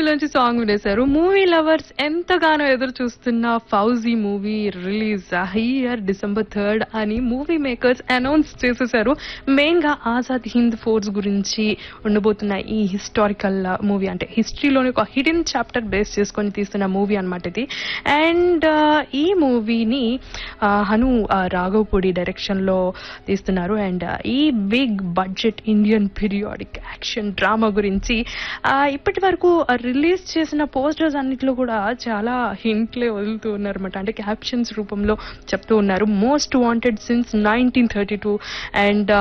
మూవీలోంచి song వినేశారు movie lovers ఎంతగానో ఎదురు చూస్తున్న Fauji movie release year December third అని మూవీ మేకర్స్ అనౌన్స్ చేసేసారు మెయిన్ గా ఆజాద్ హింద్ ఫోర్స్ గురించి ఉండబోతున్న ఈ హిస్టారికల్ మూవీ అంటే హిస్టరీలోని ఒక హిడెన్ చాప్టర్ బేస్ చేసుకొని తీస్తున్న మూవీ అన్నమాట ఇది అండ్ ఈ మూవీని హను ఆ, రాఘవపూడి డైరెక్షన్ లో తీస్తున్నారు అండ్ ఈ big budget Indian periodic action drama గురించి ఆ, ఇప్పటి వరకు రిలీజ్ చేసిన పోస్టర్స్ అన్నిట్లో కూడా చాలా హింట్లే వదులుతూ ఉన్నారన్నమాట అంటే క్యాప్షన్స్ రూపంలో చెప్తూ ఉన్నారు most wanted since nineteen thirty two and